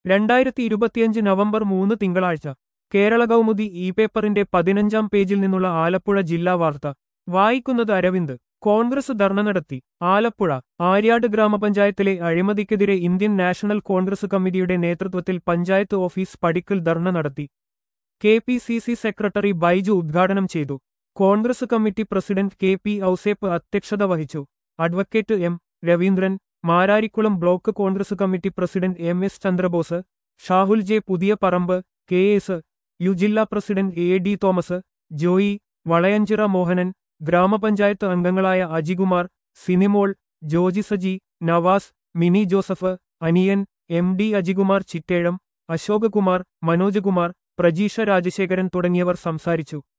രണ്ടായിരത്തി ഇരുപത്തിയഞ്ച് നവംബർ മൂന്ന് തിങ്കളാഴ്ച കേരള കൗമുദി ഇ പേപ്പറിന്റെ പതിനഞ്ചാം പേജിൽ നിന്നുള്ള ആലപ്പുഴ ജില്ലാ വാർത്ത വായിക്കുന്നത് അരവിന്ദ് കോൺഗ്രസ് ധർണ നടത്തി ആലപ്പുഴ ആര്യാട് ഗ്രാമപഞ്ചായത്തിലെ അഴിമതിക്കെതിരെ ഇന്ത്യൻ നാഷണൽ കോൺഗ്രസ് കമ്മിറ്റിയുടെ നേതൃത്വത്തിൽ പഞ്ചായത്ത് ഓഫീസ് പടിക്കൽ ധർണ നടത്തി K P C C secretary Baiju ഉദ്ഘാടനം ചെയ്തു Congress committee president K P Ouseph അധ്യക്ഷത വഹിച്ചു advocate M Raveendran Mararikulam block Congress committee president M S Chandrabose Shahul J Puthiyaparambu K S U ജില്ലാ president A D Thomas Joy Valayanchira Mohanan ഗ്രാമപഞ്ചായത്ത് അംഗങ്ങളായ Ajikumar Sinimol Joji Saji Navas Mini Joseph Aniyan M D Ajikumar Chittezham Ashokakumar Manoj Kumar Prajeesha Rajasekharan തുടങ്ങിയവർ സംസാരിച്ചു